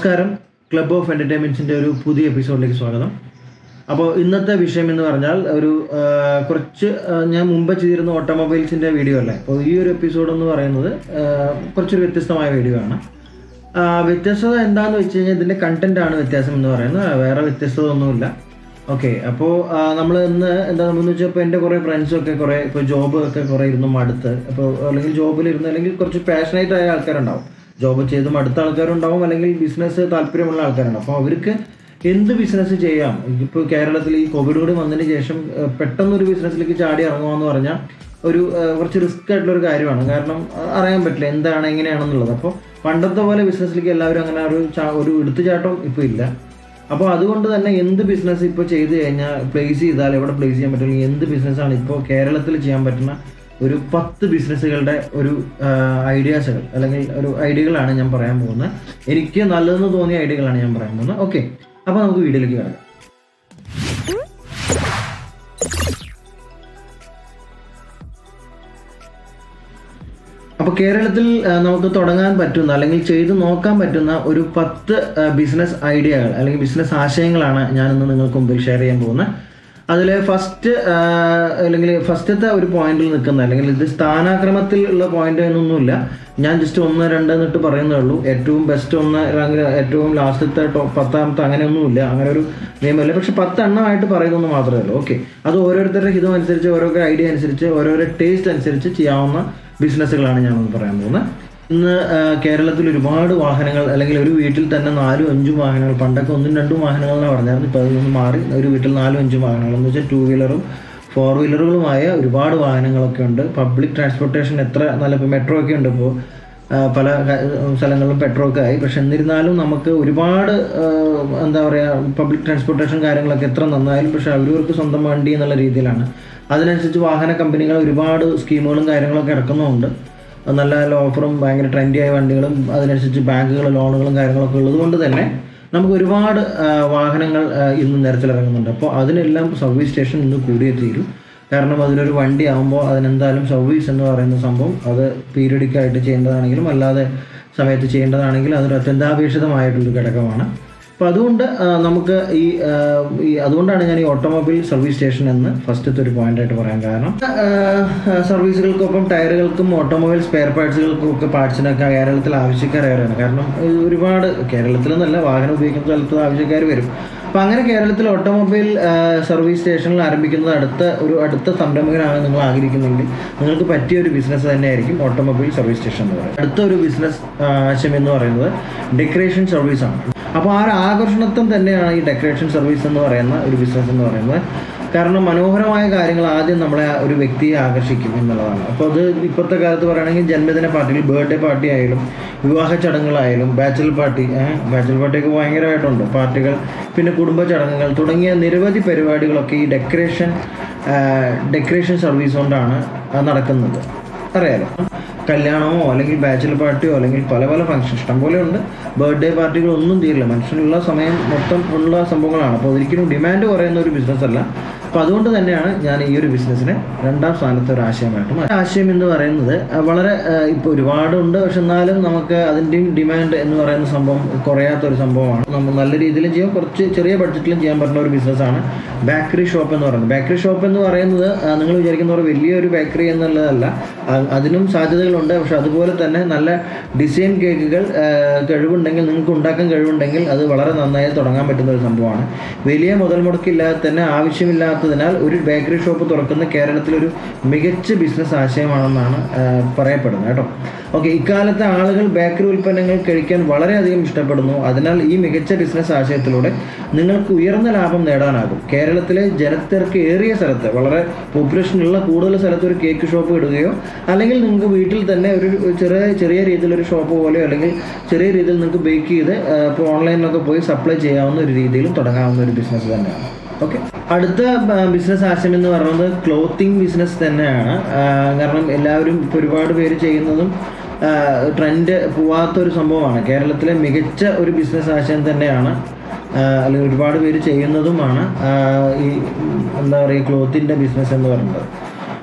നമസ്കാരം club of എൻ്റർടൈൻമെൻറ്റ്സിൻ്റെ ഒരു പുതിയ എപ്പിസോഡിലേക്ക് സ്വാഗതം അപ്പോൾ ഇന്നത്തെ വിഷയം എന്ന് പറഞ്ഞാൽ ഒരു ആ, കുറച്ച് ആ, ഞാൻ മുമ്പ് ചെയ്തിരുന്ന ഓട്ടോമൊബൈൽസിൻ്റെ വീഡിയോ അല്ലേ അപ്പോൾ ഈ ഒരു എപ്പിസോഡ് എന്ന് പറയുന്നത് ആ, കുറച്ചൊരു വ്യത്യസ്തമായ വീഡിയോ ആണ് ആ, വ്യത്യസ്തത എന്താണെന്ന് വെച്ച് കഴിഞ്ഞാൽ ഇതിൻ്റെ കണ്ടന്റ് ആണ് വ്യത്യാസം എന്ന് പറയുന്നത് വേറെ വ്യത്യസ്തത ഒന്നുമില്ല ഓക്കെ അപ്പോൾ നമ്മൾ ഇന്ന് എന്താ എന്ന് വെച്ചാൽ ഇപ്പോൾ എൻ്റെ കുറേ ഫ്രണ്ട്സൊക്കെ കുറേ ഇപ്പോൾ ജോബ് ഒക്കെ കുറേ ഇരുന്ന് മടുത്ത് അപ്പോൾ അല്ലെങ്കിൽ ജോബിലിരുന്ന് അല്ലെങ്കിൽ കുറച്ച് പാഷനേറ്റ് ആയ ആൾക്കാരുണ്ടാവും ജോബ് ചെയ്ത് മടുത്ത ആൾക്കാരുണ്ടാവും അല്ലെങ്കിൽ ബിസിനസ് താല്പര്യമുള്ള ആൾക്കാരുണ്ടാവും അപ്പോൾ അവർക്ക് എന്ത് ബിസിനസ് ചെയ്യാം ഇപ്പോൾ കേരളത്തിൽ ഈ കോവിഡ് കൂടി വന്നതിന് ശേഷം ഏഹ്, പെട്ടെന്നൊരു ബിസിനസ്സിലേക്ക് ചാടി ഇറങ്ങുക പറഞ്ഞാൽ ഒരു ഏഹ്, കുറച്ച് റിസ്ക് ആയിട്ടുള്ള ഒരു കാര്യമാണ് കാരണം അഹ് അറിയാൻ പറ്റില്ല എന്താണ് എങ്ങനെയാണെന്നുള്ളത് അപ്പോൾ പണ്ടത്തെ പോലെ ബിസിനസ്സിലേക്ക് എല്ലാവരും അങ്ങനെ ഒരു ചാ- ഒരു എടുത്തുചാട്ടം ഇപ്പോൾ ഇല്ല അപ്പോൾ അതുകൊണ്ട് തന്നെ എന്ത് ബിസിനസ് ഇപ്പോൾ ചെയ്ത് കഴിഞ്ഞാൽ പ്ലേസ് ചെയ്താൽ എവിടെ പ്ലേസ് ചെയ്യാൻ പറ്റും അല്ലെങ്കിൽ എന്ത് ബിസിനസ്സാണ് ഇപ്പോൾ കേരളത്തിൽ ചെയ്യാൻ പറ്റുന്ന ഒരു പത്ത് ബിസിനസ്സുകളുടെ ഒരു ഐഡിയാസുകൾ അല്ലെങ്കിൽ ഒരു ഐഡിയകളാണ് ഞാൻ പറയാൻ പോകുന്നത് എനിക്ക് നല്ലതെന്ന് തോന്നിയ ഐഡിയകളാണ് ഞാൻ പറയാൻ പോകുന്നത് ഓക്കെ അപ്പോൾ നമുക്ക് വീഡിയോയിലേക്ക് കിടക്കാം അപ്പോൾ കേരളത്തിൽ ആ, നമുക്ക് തുടങ്ങാൻ പറ്റുന്ന അല്ലെങ്കിൽ ചെയ്തു നോക്കാൻ പറ്റുന്ന ഒരു പത്ത് ബിസിനസ് ഐഡിയകൾ അല്ലെങ്കിൽ ബിസിനസ് ആശയങ്ങളാണ് ഞാനിന്ന് നിങ്ങൾക്ക് മുമ്പിൽ ഷെയർ ചെയ്യാൻ പോകുന്നത് അതിൽ ഫസ്റ്റ് അല്ലെങ്കിൽ ഫസ്റ്റത്തെ ഒരു പോയിന്റിൽ നിൽക്കുന്ന അല്ലെങ്കിൽ ഇത് സ്ഥാനാക്രമത്തിൽ ഉള്ള പോയിന്റ് എന്നൊന്നുമില്ല ഞാൻ ജസ്റ്റ് ഒന്ന് രണ്ട് എന്നിട്ട് പറയുന്നേ ഉള്ളൂ ഏറ്റവും ബെസ്റ്റ് ഒന്ന് അല്ലെങ്കിൽ ഏറ്റവും ലാസ്റ്റത്തെ ടോ- പത്താമത്തെ അങ്ങനെയൊന്നുമില്ല അങ്ങനെ ഒരു നിയമമില്ല പക്ഷെ പത്തെണ്ണമായിട്ട് പറയുന്നത് മാത്രമേ ഉള്ളൂ ഓക്കെ അത് ഓരോരുത്തരുടെ ഹിതം അനുസരിച്ച് ഓരോരോ ഐഡിയ അനുസരിച്ച് ഓരോരോ ടേസ്റ്റ് അനുസരിച്ച് ചെയ്യാവുന്ന ബിസിനസ്സുകളാണ് ഞാനൊന്ന് പറയാൻ പോകുന്നത് ഇന്ന് ആ, കേരളത്തിൽ ഒരുപാട് വാഹനങ്ങൾ അല്ലെങ്കിൽ ഒരു വീട്ടിൽ തന്നെ നാലും അഞ്ചും വാഹനങ്ങൾ പണ്ടൊക്കെ ഒന്നും രണ്ടും വാഹനങ്ങൾ എന്ന് പറഞ്ഞായിരുന്നു ഇപ്പോൾ അതിൽ നിന്ന് മാറി ഒരു വീട്ടിൽ നാലും അഞ്ചും വാഹനങ്ങൾ എന്ന് വെച്ചാൽ ടൂ വീലറും ഫോർ വീലറുകളുമായ ഒരുപാട് വാഹനങ്ങളൊക്കെ ഉണ്ട് പബ്ലിക് ട്രാൻസ്പോർട്ടേഷൻ എത്ര നല്ല ഇപ്പോൾ മെട്രോ ഒക്കെ ഉണ്ട് ഇപ്പോൾ ആ, പല ക- സ്ഥലങ്ങളിലും പെട്രോൾ ഒക്കെ ആയി പക്ഷെ എന്നിരുന്നാലും നമുക്ക് ഒരുപാട് ആ, എന്താ പറയുക പബ്ലിക് ട്രാൻസ്പോർട്ടേഷൻ കാര്യങ്ങളൊക്കെ എത്ര നന്നായാലും പക്ഷെ അവരവർക്ക് സ്വന്തം വണ്ടി എന്നുള്ള രീതിയിലാണ് അതിനനുസരിച്ച് വാഹന കമ്പനികൾ ഒരുപാട് സ്കീമുകളും കാര്യങ്ങളൊക്കെ ഇറക്കുന്നുമുണ്ട് നല്ല നല്ല ഓഫറും ഭയങ്കര ട്രെൻഡി ആയ വണ്ടികളും അതിനനുസരിച്ച് ബാങ്കുകൾ ലോണുകളും കാര്യങ്ങളൊക്കെ ഉള്ളത് കൊണ്ട് തന്നെ നമുക്ക് ഒരുപാട് ആ, വാഹനങ്ങൾ ആ, ഇന്ന് നിരത്തിലിറങ്ങുന്നുണ്ട് അപ്പോൾ അതിനെല്ലാം സർവീസ് സ്റ്റേഷൻ ഇന്ന് കൂടിയേ തീരും കാരണം അതിലൊരു വണ്ടി ആകുമ്പോൾ അതിനെന്തായാലും സർവീസ് എന്ന് പറയുന്ന സംഭവം അത് പീരിയഡിക് ആയിട്ട് ചെയ്യേണ്ടതാണെങ്കിലും അല്ലാതെ സമയത്ത് ചെയ്യേണ്ടതാണെങ്കിലും അതൊരു അത്യന്താപേക്ഷിതമായിട്ടുള്ളൊരു ഘടകമാണ് അപ്പോൾ അതുകൊണ്ട് ആ, നമുക്ക് ഈ ആ, ഈ അതുകൊണ്ടാണ് ഞാൻ ഈ ഓട്ടോമൊബൈൽ സർവീസ് സ്റ്റേഷൻ എന്ന് ഫസ്റ്റത്തെ ഒരു പോയിന്റ് ആയിട്ട് പറയാൻ കാരണം ആ, ആ, സർവീസുകൾക്കൊപ്പം ടയറുകൾക്കും ഓട്ടോമൊബൈൽ സ്പെയർ പാർട്സുകൾക്കും ഒക്കെ പാർട്സിനൊക്കെ കേരളത്തിൽ ആവശ്യക്കാരേറെയാണ് കാരണം ഇത് ഒരുപാട് കേരളത്തിൽ നിന്നല്ല വാഹനം ഉപയോഗിക്കുന്ന സ്ഥലത്ത് ആവശ്യക്കാർ വരും അപ്പോൾ അങ്ങനെ കേരളത്തിൽ ഓട്ടോമൊബൈൽ ആ, സർവീസ് സ്റ്റേഷനിൽ ആരംഭിക്കുന്നത് അടുത്ത ഒരു അടുത്ത സംരംഭകനാണ് നിങ്ങൾ ആഗ്രഹിക്കുന്നെങ്കിൽ നിങ്ങൾക്ക് പറ്റിയ ഒരു ബിസിനസ് തന്നെയായിരിക്കും ഓട്ടോമൊബൈൽ സർവീസ് സ്റ്റേഷൻ എന്ന് പറയുന്നത് അടുത്ത ഒരു ബിസിനസ് ആശയം എന്ന് പറയുന്നത് ഡെക്കറേഷൻ സർവീസ് ആണ് അപ്പോൾ ആ ഒരു ആകർഷണത്വം തന്നെയാണ് ഈ ഡെക്കറേഷൻ സർവീസ് എന്ന് പറയുന്ന ഒരു ബിസിനസ് എന്ന് പറയുന്നത് കാരണം മനോഹരമായ കാര്യങ്ങൾ ആദ്യം നമ്മളെ ആ ഒരു വ്യക്തിയെ ആകർഷിക്കും എന്നുള്ളതാണ് അപ്പോൾ അത് ഇപ്പോഴത്തെ കാലത്ത് പറയുകയാണെങ്കിൽ ജന്മദിന പാർട്ടികൾ ബർത്ത്ഡേ പാർട്ടി ആയാലും വിവാഹ ചടങ്ങുകളായാലും ബാച്ചലർ പാർട്ടി ബാച്ചലർ പാർട്ടിയൊക്കെ ഭയങ്കരമായിട്ടുണ്ട് പാർട്ടികൾ പിന്നെ കുടുംബ ചടങ്ങുകൾ തുടങ്ങിയ നിരവധി പരിപാടികളൊക്കെ ഈ ഡെക്കറേഷൻ ഡെക്കറേഷൻ സർവീസ് കൊണ്ടാണ് ആ നടക്കുന്നത് അറിയാലോ കല്യാണമോ അല്ലെങ്കിൽ ബാച്ചലർ പാർട്ടിയോ അല്ലെങ്കിൽ പല പല ഫംഗ്ഷൻ ഇഷ്ടം പോലെ ഉണ്ട് ബർത്ത്ഡേ പാർട്ടികൾ ഒന്നും തീരില്ല മനുഷ്യനുള്ള സമയം മൊത്തം ഉള്ള സംഭവങ്ങളാണ് അപ്പോൾ ഒരിക്കലും ഡിമാൻഡ് കുറയുന്ന ഒരു ബിസിനസ് അല്ല അപ്പോൾ അതുകൊണ്ട് തന്നെയാണ് ഞാൻ ഈ ഒരു ബിസിനസ്സിനെ രണ്ടാം സ്ഥാനത്തെ ഒരു ആശയമായിട്ട് മാറ്റി. ആശയം എന്ന് പറയുന്നത് അഹ് വളരെ ഇപ്പോൾ ഒരുപാടുണ്ട് പക്ഷെ എന്നാലും നമുക്ക് അതിൻ്റെയും ഡിമാൻഡ് എന്ന് പറയുന്ന സംഭവം കുറയാത്ത ഒരു സംഭവമാണ് നമ്മൾ നല്ല രീതിയിലും ചെയ്യാം കുറച്ച് ചെറിയ ബഡ്ജറ്റിലും ചെയ്യാൻ പറ്റുന്ന ഒരു ബിസിനസ്സാണ് ബേക്കറി ഷോപ്പ് എന്ന് പറയുന്നത് ബേക്കറി ഷോപ്പ് എന്ന് പറയുന്നത് ആ, നിങ്ങൾ വിചാരിക്കുന്ന പോലെ വലിയൊരു ബേക്കറി എന്നുള്ളതല്ല ആ, അതിനും സാധ്യതകളുണ്ട് പക്ഷെ അതുപോലെ തന്നെ നല്ല ഡിസൈൻ കേക്കുകൾ ആ, കഴിവുണ്ടെങ്കിൽ നിങ്ങൾക്ക് ഉണ്ടാക്കാൻ കഴിവുണ്ടെങ്കിൽ അത് വളരെ നന്നായി തുടങ്ങാൻ പറ്റുന്ന ഒരു സംഭവമാണ് വലിയ മുതൽ മുടക്കില്ലാതെ തന്നെ ആവശ്യമില്ലാത്തതിനാൽ ഒരു ബേക്കറി ഷോപ്പ് തുറക്കുന്ന കേരളത്തിലൊരു മികച്ച ബിസിനസ് ആശയമാണെന്നാണ് ആ, പറയപ്പെടുന്നത് കേട്ടോ ഓക്കെ ഇക്കാലത്തെ ആളുകൾ ബേക്കറി ഉൽപ്പന്നങ്ങൾ കഴിക്കാൻ വളരെയധികം ഇഷ്ടപ്പെടുന്നു അതിനാൽ ഈ മികച്ച ബിസിനസ് ആശയത്തിലൂടെ നിങ്ങൾക്ക് ഉയർന്ന ലാഭം നേടാനാകും കേരളത്തിലെ ജനത്തിരക്ക് ഏറിയ സ്ഥലത്ത് വളരെ പോപ്പുലേഷൻ ഉള്ള കൂടുതൽ സ്ഥലത്ത് ഒരു കേക്ക് ഷോപ്പ് ഇടുകയോ അല്ലെങ്കിൽ നിങ്ങൾക്ക് വീട്ടിൽ തന്നെ ഒരു ചെറിയ ചെറിയ രീതിയിലൊരു ഷോപ്പ് പോലെയോ അല്ലെങ്കിൽ ചെറിയ രീതിയിൽ നിങ്ങൾക്ക് ബേക്ക് ചെയ്ത് ആ, ഇപ്പോൾ ഓൺലൈനിലൊക്കെ പോയി സപ്ലൈ ചെയ്യാവുന്ന ഒരു രീതിയിലും തുടങ്ങാവുന്ന ഒരു ബിസിനസ് തന്നെയാണ് ഓക്കെ അടുത്ത ബിസിനസ് ആശയം എന്ന് പറയുന്നത് ക്ലോത്തിങ് ബിസിനസ് തന്നെയാണ് ആ, കാരണം എല്ലാവരും ഇപ്പോൾ ഒരുപാട് പേര് ചെയ്യുന്നതും ട്രെൻഡ് പോവാത്ത ഒരു സംഭവമാണ് കേരളത്തിലെ മികച്ച ഒരു ബിസിനസ് ആശയം തന്നെയാണ് ആ, അല്ലെങ്കിൽ ഒരുപാട് പേര് ചെയ്യുന്നതുമാണ് ആ, ഈ എന്താ പറയുക ക്ലോത്തിൻ്റെ ബിസിനസ് എന്ന് പറയുന്നത്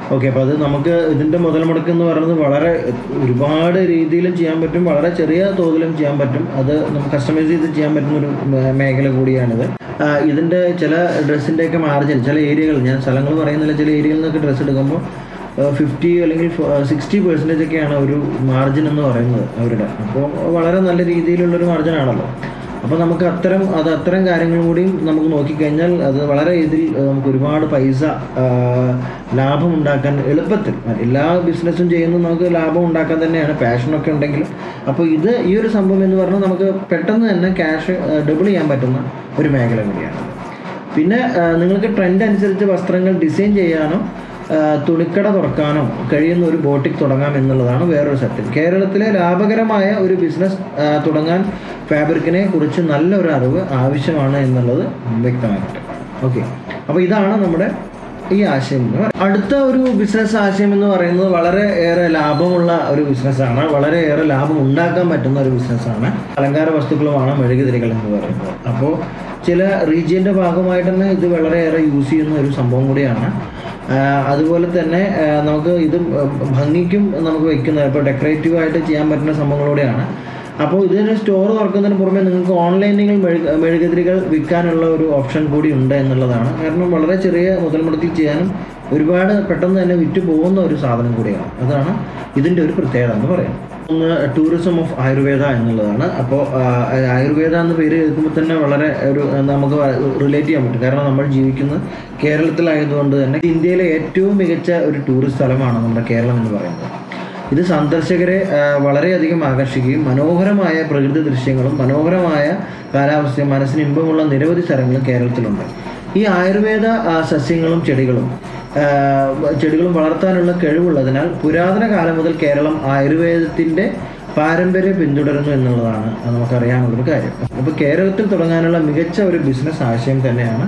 ഓക്കെ അപ്പോൾ അത് നമുക്ക് ഇതിൻ്റെ മുതൽ മുടക്ക് എന്ന് പറയുന്നത് വളരെ ഒരുപാട് രീതിയിലും ചെയ്യാൻ പറ്റും വളരെ ചെറിയ തോതിലും ചെയ്യാൻ പറ്റും അത് നമുക്ക് കസ്റ്റമൈസ് ചെയ്ത് ചെയ്യാൻ പറ്റുന്ന ഒരു മേ- മേഖല കൂടിയാണിത് ആ, ഇതിൻ്റെ ചില ഡ്രസ്സിൻ്റെയൊക്കെ മാർജിൻ ചില ഏരിയകൾ ഞാൻ സ്ഥലങ്ങൾ പറയുന്നില്ല ചില ഏരിയയിൽ നിന്നൊക്കെ ഡ്രസ്സ് എടുക്കുമ്പോൾ ഫിഫ്റ്റി അല്ലെങ്കിൽ സിക്സ്റ്റി പെർസെൻറ്റേജ് ഒക്കെയാണ് ഒരു മാർജിൻ എന്ന് പറയുന്നത് അവരുടെ അപ്പോൾ വളരെ നല്ല രീതിയിലുള്ളൊരു മാർജിൻ ആണല്ലോ അപ്പോൾ നമുക്ക് അത്തരം അത് അത്തരം കാര്യങ്ങളും കൂടിയും നമുക്ക് നോക്കിക്കഴിഞ്ഞാൽ അത് വളരെ ഇതിൽ ഏഹ്, നമുക്ക് ഒരുപാട് പൈസ ആഹ്, ലാഭം ഉണ്ടാക്കാൻ എളുപ്പത്തിൽ എല്ലാ ബിസിനസ്സും ചെയ്യുന്നത് നമുക്ക് ലാഭം ഉണ്ടാക്കാൻ തന്നെയാണ് പാഷനൊക്കെ ഉണ്ടെങ്കിലും അപ്പോൾ ഇത് ഈ ഒരു സംഭവം എന്ന് പറഞ്ഞാൽ നമുക്ക് പെട്ടെന്ന് തന്നെ ക്യാഷ് ഡബിൾ ചെയ്യാൻ പറ്റുന്ന ഒരു മേഖല കൂടിയാണ് പിന്നെ ആ, നിങ്ങൾക്ക് ട്രെൻഡ് അനുസരിച്ച് വസ്ത്രങ്ങൾ ഡിസൈൻ ചെയ്യാനോ ആ, തുണിക്കട തുറക്കാനോ കഴിയുന്ന ഒരു ബോട്ടിക് തുടങ്ങാം എന്നുള്ളതാണ് വേറൊരു സത്യം കേരളത്തിലെ ലാഭകരമായ ഒരു ബിസിനസ് ആ, തുടങ്ങാൻ ഫാബ്രിക്കിനെ കുറിച്ച് നല്ലൊരു അറിവ് ആവശ്യമാണ് എന്നുള്ളത് വ്യക്തമാക്കട്ടെ ഓക്കെ അപ്പോൾ ഇതാണ് നമ്മുടെ ഈ ആശയം എന്ന് പറയുന്നത്. അടുത്ത ഒരു ബിസിനസ് ആശയം എന്ന് പറയുന്നത് വളരെ ഏറെ ലാഭമുള്ള ഒരു ബിസിനസ്സാണ് വളരെ ഏറെ ലാഭം ഉണ്ടാക്കാൻ പറ്റുന്ന ഒരു ബിസിനസ്സാണ് അലങ്കാര വസ്തുക്കളുമാണ് മെഴുകുതിരികൾ എന്ന് പറയുന്നത് അപ്പോൾ ചില റീജിയൻ്റെ ഭാഗമായിട്ട് തന്നെ ഇത് വളരെയേറെ യൂസ് ചെയ്യുന്ന ഒരു സംഭവം കൂടിയാണ് ആ, അതുപോലെ തന്നെ ആ, നമുക്ക് ഇത് ഭംഗിക്കും നമുക്ക് വെക്കുന്ന ഇപ്പോൾ ഡെക്കറേറ്റീവ് ആയിട്ട് ചെയ്യാൻ പറ്റുന്ന സംഭവങ്ങളൂടെയാണ് അപ്പോൾ ഇതിന് സ്റ്റോർ തുറക്കുന്നതിന് പുറമെ നിങ്ങൾക്ക് ഓൺലൈനിൽ മെഴുക മെഴുകുതിരികൾ വിൽക്കാനുള്ള ഒരു ഓപ്ഷൻ കൂടി ഉണ്ട് എന്നുള്ളതാണ് കാരണം വളരെ ചെറിയ മുതൽ മുടക്കിൽ ചെയ്യാനും ഒരുപാട് പെട്ടെന്ന് തന്നെ വിറ്റ് പോകുന്ന ഒരു സാധനം കൂടിയാണ് അതാണ് ഇതിൻ്റെ ഒരു പ്രത്യേകത എന്ന് പറയാം ഒന്ന് ടൂറിസം ഓഫ് ആയുർവേദ എന്നുള്ളതാണ് അപ്പോൾ ആയുർവേദ എന്ന പേര് കേൾക്കുമ്പോൾ തന്നെ വളരെ ഒരു നമുക്ക് റിലേറ്റ് ചെയ്യാൻ പറ്റും കാരണം നമ്മൾ ജീവിക്കുന്നത് കേരളത്തിലായതുകൊണ്ട് തന്നെ ഇന്ത്യയിലെ ഏറ്റവും മികച്ച ഒരു ടൂറിസ്റ്റ് സ്ഥലമാണ് നമ്മുടെ കേരളം എന്ന് പറയുന്നത് ഇത് സന്ദർശകരെ ആ, വളരെയധികം ആകർഷിക്കുകയും മനോഹരമായ പ്രകൃതി ദൃശ്യങ്ങളും മനോഹരമായ കാലാവസ്ഥയും മനസ്സിന് ഇമ്പമുള്ള നിരവധി സ്ഥലങ്ങളും കേരളത്തിലുണ്ട് ഈ ആയുർവേദ ആ, സസ്യങ്ങളും ചെടികളും ആ, ചെടികളും വളർത്താനുള്ള കഴിവുള്ളതിനാൽ പുരാതന കാലം മുതൽ കേരളം ആയുർവേദത്തിൻ്റെ പാരമ്പര്യം പിന്തുടരുന്നു എന്നുള്ളതാണ് നമുക്കറിയാനുള്ളൊരു കാര്യം അപ്പോൾ കേരളത്തിൽ തുടങ്ങാനുള്ള മികച്ച ഒരു ബിസിനസ് ആശയം തന്നെയാണ്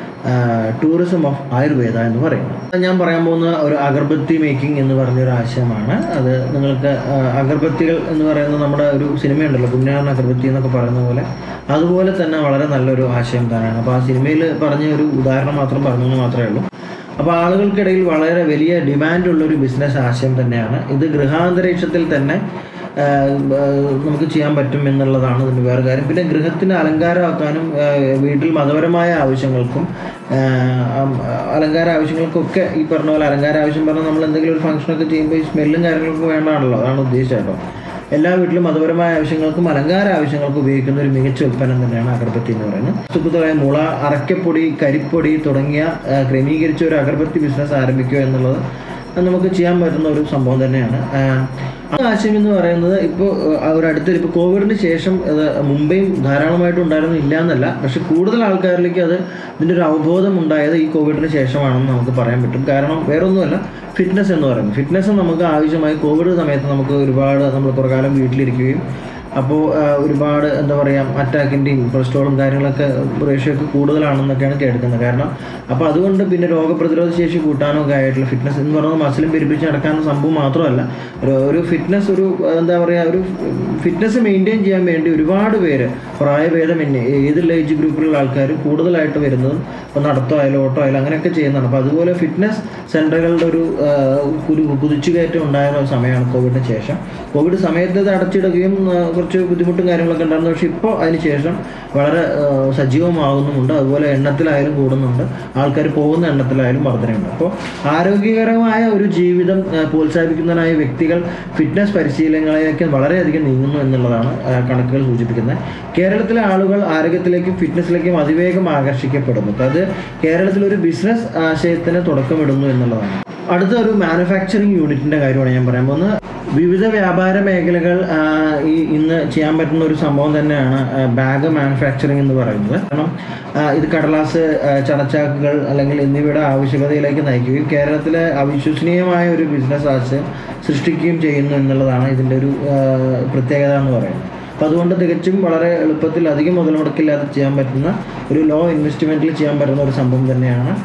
ടൂറിസം ഓഫ് ആയുർവേദ എന്ന് പറയുന്നത് ഞാൻ പറയാൻ പോകുന്ന ഒരു അഗർബത്തി മേക്കിംഗ് എന്ന് പറഞ്ഞൊരു ആശയമാണ് അത് നിങ്ങൾക്ക് ആ, അഗർബത്തികൾ എന്ന് പറയുന്നത് നമ്മുടെ ഒരു സിനിമയുണ്ടല്ലോ പുണ്യാറിന് അഗർബത്തി എന്നൊക്കെ പറയുന്ന പോലെ അതുപോലെ തന്നെ വളരെ നല്ലൊരു ആശയം തന്നെയാണ് അപ്പോൾ ആ സിനിമയിൽ പറഞ്ഞ ഒരു ഉദാഹരണം മാത്രം പറഞ്ഞു എന്ന് മാത്രമേ ഉള്ളൂ അപ്പോൾ ആളുകൾക്കിടയിൽ വളരെ വലിയ ഡിമാൻഡുള്ള ഒരു ബിസിനസ് ആശയം തന്നെയാണ് ഇത് ഗൃഹാന്തരീക്ഷത്തിൽ തന്നെ ആ, ആ, നമുക്ക് ചെയ്യാൻ പറ്റും എന്നുള്ളതാണ് ഇതിൻ്റെ വേറെ കാര്യം പിന്നെ ഗൃഹത്തിന് അലങ്കാരമാക്കാനും ആ, വീട്ടിൽ മതപരമായ ആവശ്യങ്ങൾക്കും ആ, അം- അലങ്കാര ആവശ്യങ്ങൾക്കൊക്കെ ഈ പറഞ്ഞ പോലെ അലങ്കാര ആവശ്യം പറഞ്ഞാൽ നമ്മൾ എന്തെങ്കിലും ഒരു ഫംഗ്ഷനൊക്കെ ചെയ്യുമ്പോൾ ഈ സ്മെല്ലും കാര്യങ്ങളൊക്കെ വേണ്ടതാണല്ലോ അതാണ് ഉദ്ദേശിച്ചത് കേട്ടോ എല്ലാ വീട്ടിലും മതപരമായ ആവശ്യങ്ങൾക്കും അലങ്കാര ആവശ്യങ്ങൾക്കും ഉപയോഗിക്കുന്ന ഒരു മികച്ച ഉൽപ്പന്നം തന്നെയാണ് അഗർബത്തി എന്ന് പറയുന്നത് വസ്തുക്കളായ മുള അറക്കപ്പൊടി കരിപ്പൊടി തുടങ്ങിയ ആ, ക്രമീകരിച്ച ഒരു അഗർബത്തി ബിസിനസ് ആരംഭിക്കുക എന്നുള്ളത് അത് നമുക്ക് ചെയ്യാൻ പറ്റുന്ന ഒരു സംഭവം തന്നെയാണ് ആ, ആ ആശയം എന്ന് പറയുന്നത് ഇപ്പോൾ ഒരു അടുത്തൊരു ഇപ്പോൾ കോവിഡിന് ശേഷം അത് മുംബൈയും ധാരാളമായിട്ട് ഉണ്ടായിരുന്നു ഇല്ല എന്നല്ല പക്ഷെ കൂടുതൽ ആൾക്കാരിലേക്ക് അത് ഇതിൻ്റെ ഒരു അവബോധം ഉണ്ടായത് ഈ കോവിഡിന് ശേഷമാണെന്ന് നമുക്ക് പറയാൻ പറ്റും കാരണം വേറൊന്നുമല്ല ഫിറ്റ്നസ് എന്ന് പറയുന്നത് ഫിറ്റ്നസ് നമുക്ക് ആവശ്യമായി കോവിഡ് സമയത്ത് നമുക്ക് ഒരുപാട് നമ്മൾ കുറേ കാലം വീട്ടിലിരിക്കുകയും അപ്പോൾ ഒരുപാട് എന്താ പറയുക അറ്റാക്കിൻ്റെയും കൊളസ്ട്രോളും കാര്യങ്ങളൊക്കെ റേഷ്യോ ഒക്കെ കൂടുതലാണെന്നൊക്കെയാണ് കേൾക്കുന്നത് കാരണം അപ്പോൾ അതുകൊണ്ട് പിന്നെ രോഗപ്രതിരോധ ശേഷി കൂട്ടാനോ ഒക്കെ ആയിട്ടുള്ള ഫിറ്റ്നസ് എന്ന് പറയുന്നത് മസിലും പെരുപ്പിച്ച് നടക്കാനുള്ള സംഭവം മാത്രമല്ല ഒരു ഒരു ഫിറ്റ്നസ് ഒരു എന്താ പറയുക ഒരു ഫിറ്റ്നസ് മെയിൻറ്റെയിൻ ചെയ്യാൻ വേണ്ടി ഒരുപാട് പേര് പ്രായഭേദമന്യേ ഏതുള്ള ഏജ് ഗ്രൂപ്പിലുള്ള ആൾക്കാർ കൂടുതലായിട്ട് വരുന്നതും ഇപ്പോൾ നടത്തോ ആയാലും ഓട്ടോ ആയാലും അങ്ങനെയൊക്കെ ചെയ്യുന്നതാണ് അപ്പോൾ അതുപോലെ ഫിറ്റ്നസ് സെൻ്ററുകളുടെ ഒരു ആ, ഒരു കുതിച്ചുകയറ്റം ഉണ്ടായ ഒരു സമയമാണ് കോവിഡിന് ശേഷം കോവിഡ് സമയത്ത് ഇത് അടച്ചിടുകയും ആ, കുറച്ച് ബുദ്ധിമുട്ടും കാര്യങ്ങളൊക്കെ ഉണ്ടായിരുന്നു പക്ഷേ ഇപ്പോൾ അതിന് ശേഷം വളരെ ആ, സജീവമാകുന്നുമുണ്ട് അതുപോലെ എണ്ണത്തിലായാലും കൂടുന്നുണ്ട് ആൾക്കാർ പോകുന്ന എണ്ണത്തിലായാലും വർധനയുണ്ട് അപ്പോൾ ആരോഗ്യകരമായ ഒരു ജീവിതം ആ, പ്രോത്സാഹിപ്പിക്കുന്നതിനായി വ്യക്തികൾ ഫിറ്റ്നസ് പരിശീലനങ്ങളെയൊക്കെ വളരെയധികം നീങ്ങുന്നു എന്നുള്ളതാണ് ആ, കണക്കുകൾ സൂചിപ്പിക്കുന്നത് കേരളത്തിലെ ആളുകൾ ആരോഗ്യത്തിലേക്കും ഫിറ്റ്നസ്സിലേക്കും അതിവേഗം ആകർഷിക്കപ്പെടുന്നു അത് കേരളത്തിൽ ഒരു ബിസിനസ് ആശയത്തിന് തുടക്കമിടുന്നു എന്നുള്ളതാണ് അടുത്ത ഒരു മാനുഫാക്ചറിങ് യൂണിറ്റിന്റെ കാര്യമാണ് ഞാൻ പറയാൻ പോകുന്നത് വിവിധ വ്യാപാര മേഖലകൾ ആ, ഈ ഇന്ന് ചെയ്യാൻ പറ്റുന്ന ഒരു സംഭവം തന്നെയാണ് ബാഗ് മാനുഫാക്ചറിങ് എന്ന് പറയുന്നത് കാരണം ആ, ഇത് കടലാസ് ആ, ചണച്ചാക്കുകൾ അല്ലെങ്കിൽ എന്നിവയുടെ ആവശ്യകതയിലേക്ക് നയിക്കുകയും കേരളത്തിലെ അവിശ്വസനീയമായ ഒരു ബിസിനസ് ആശയം സൃഷ്ടിക്കുകയും ചെയ്യുന്നു എന്നുള്ളതാണ് ഇതിൻ്റെ ഒരു ആ, പ്രത്യേകത എന്ന് പറയുന്നത് അപ്പോൾ അതുകൊണ്ട് തികച്ചും വളരെ എളുപ്പത്തിൽ അധികം മുതൽ മുടക്കില്ലാതെ ചെയ്യാൻ പറ്റുന്ന ഒരു ലോ ഇൻവെസ്റ്റ്മെൻറ്റിൽ ചെയ്യാൻ പറ്റുന്ന ഒരു സംഭവം തന്നെയാണ്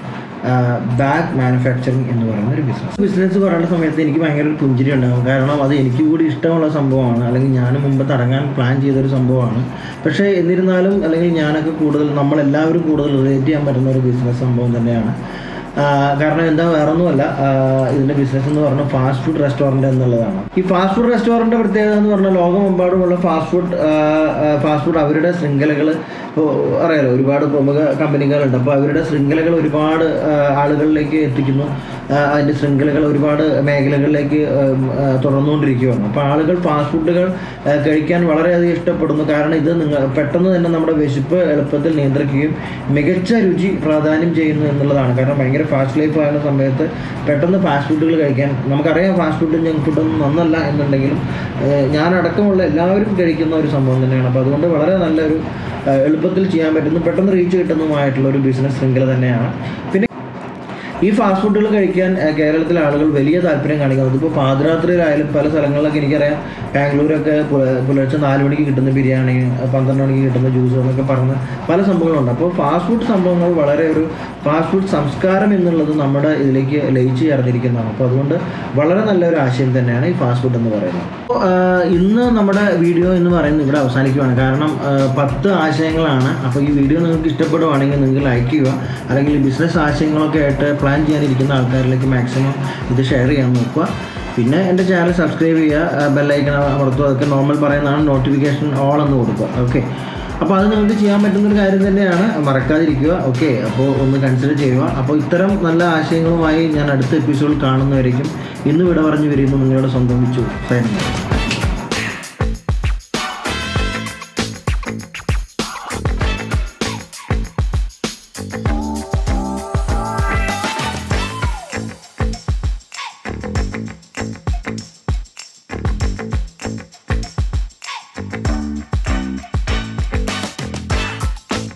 ബാഗ് മാനുഫാക്ചറിങ് എന്ന് പറയുന്ന ഒരു ബിസിനസ് ബിസിനസ് പറയുന്ന സമയത്ത് എനിക്ക് ഭയങ്കര ഒരു പുഞ്ചിരി ഉണ്ടാകും കാരണം അത് എനിക്ക് കൂടി ഇഷ്ടമുള്ള സംഭവമാണ് അല്ലെങ്കിൽ ഞാൻ മുമ്പ് തുടങ്ങാൻ പ്ലാൻ ചെയ്തൊരു സംഭവമാണ് പക്ഷേ എന്നിരുന്നാലും അല്ലെങ്കിൽ ഞാനൊക്കെ കൂടുതൽ നമ്മളെല്ലാവരും കൂടുതൽ റിലേറ്റ് ചെയ്യാൻ പറ്റുന്ന ഒരു ബിസിനസ് സംഭവം തന്നെയാണ് ആ, കാരണം എന്താ വേറൊന്നുമല്ല ആ, ഇതിൻ്റെ ബിസിനസ് എന്ന് പറഞ്ഞാൽ ഫാസ്റ്റ് ഫുഡ് റെസ്റ്റോറൻറ്റ് എന്നുള്ളതാണ് ഈ ഫാസ്റ്റ് ഫുഡ് റെസ്റ്റോറൻറ്റ് പ്രത്യേകത എന്ന് പറഞ്ഞാൽ ലോകമെമ്പാടുമുള്ള ഫാസ്റ്റ് ഫുഡ് ഫാസ്റ്റ് ഫുഡ് അവരുടെ ശൃംഖലകൾ ഇപ്പോൾ അറിയാലോ ഒരുപാട് പ്രമുഖ കമ്പനികളുണ്ട് അപ്പോൾ അവരുടെ ശൃംഖലകൾ ഒരുപാട് ആ, ആളുകളിലേക്ക് എത്തിക്കുന്നു ആ, അതിൻ്റെ ശൃംഖലകൾ ഒരുപാട് മേഖലകളിലേക്ക് ഉം, ആ, തുടർന്നുകൊണ്ടിരിക്കുകയാണ് അപ്പോൾ ആളുകൾ ഫാസ്റ്റ് ഫുഡുകൾ ആ, കഴിക്കാൻ വളരെയധികം ഇഷ്ടപ്പെടുന്നു കാരണം ഇത് നിങ്ങൾ പെട്ടെന്ന് തന്നെ നമ്മുടെ വിശപ്പ് എളുപ്പത്തിൽ നിയന്ത്രിക്കുകയും മികച്ച രുചി പ്രാധാന്യം ചെയ്യുന്നു എന്നുള്ളതാണ് കാരണം ഭയങ്കര ഫാസ്റ്റ് ലൈഫ് ആകുന്ന സമയത്ത് പെട്ടെന്ന് ഫാസ്റ്റ് ഫുഡുകൾ കഴിക്കാൻ നമുക്കറിയാം ഫാസ്റ്റ് ഫുഡും ജങ്ക് ഫുഡൊന്നും നന്നല്ല എന്നുണ്ടെങ്കിലും ഏഹ്, ഞാനടക്കമുള്ള എല്ലാവരും കഴിക്കുന്ന ഒരു സംഭവം തന്നെയാണ് അപ്പോൾ അതുകൊണ്ട് വളരെ നല്ലൊരു ഏഹ്, എളുപ്പത്തിൽ ചെയ്യാൻ പറ്റുന്നു പെട്ടെന്ന് റീച്ച് കിട്ടുന്നതുമായിട്ടുള്ള ഒരു ബിസിനസ് ശൃംഖല തന്നെയാണ് പിന്നെ ഈ ഫാസ്റ്റ് ഫുഡുകൾ കഴിക്കാൻ ഏഹ്, കേരളത്തിലെ ആളുകൾ വലിയ താല്പര്യം കാണിക്കുന്നത് ഇപ്പോൾ പാതിരാത്രിയിലായാലും പല സ്ഥലങ്ങളിലൊക്കെ എനിക്കറിയാം ബാംഗ്ലൂരൊക്കെ പു- പുലർച്ചെ നാല് മണിക്ക് കിട്ടുന്ന ബിരിയാണി ഏഹ്, പന്ത്രണ്ട് മണിക്ക് കിട്ടുന്ന ജ്യൂസ് എന്നൊക്കെ പറഞ്ഞ് പല സംഭവങ്ങളുണ്ട് അപ്പോൾ ഫാസ്റ്റ് ഫുഡ് സംഭവങ്ങൾ വളരെ ഒരു ഫാസ്റ്റ് ഫുഡ് സംസ്കാരം എന്നുള്ളത് നമ്മുടെ ഇതിലേക്ക് ലയിച്ച് ചേർന്നിരിക്കുന്നതാണ് അപ്പോൾ അതുകൊണ്ട് വളരെ നല്ലൊരു ആശയം തന്നെയാണ് ഈ ഫാസ്റ്റ് ഫുഡ് എന്ന് പറയുന്നത് അപ്പോൾ ആഹ്, ഇന്ന് നമ്മുടെ വീഡിയോ എന്ന് പറയുന്നത് ഇവിടെ അവസാനിക്കുകയാണ് കാരണം ആഹ്, പത്ത് ആശയങ്ങളാണ് അപ്പോൾ ഈ വീഡിയോ നിങ്ങൾക്ക് ഇഷ്ടപ്പെടുവാണെങ്കിൽ നിങ്ങൾക്ക് ലൈക്ക് ചെയ്യുക അല്ലെങ്കിൽ ബിസിനസ് ആശയങ്ങളൊക്കെ ആയിട്ട് പ്ലാൻ ചെയ്യാനിരിക്കുന്ന ആൾക്കാരിലേക്ക് മാക്സിമം ഇത് ഷെയർ ചെയ്യാൻ നോക്കുക പിന്നെ എൻ്റെ ചാനൽ സബ്സ്ക്രൈബ് ചെയ്യുക ബെല്ലൈക്കൺ അമർത്തുക അതൊക്കെ നോർമൽ പറയുന്നതാണ് നോട്ടിഫിക്കേഷൻ ഓൾ എന്ന് കൊടുക്കുക ഓക്കെ അപ്പോൾ അത് നിങ്ങൾക്ക് ചെയ്യാൻ പറ്റുന്ന ഒരു കാര്യം തന്നെയാണ് മറക്കാതിരിക്കുക ഓക്കെ അപ്പോൾ ഒന്ന് കൺസിഡർ ചെയ്യുക അപ്പോൾ ഇത്തരം നല്ല ആശയങ്ങളുമായി ഞാൻ അടുത്ത എപ്പിസോഡിൽ കാണുന്നവരേക്കും ഇന്ന് വിട പറഞ്ഞു വരുന്നു നിങ്ങളുടെ സ്വന്തം വിച്ചു സൈനിക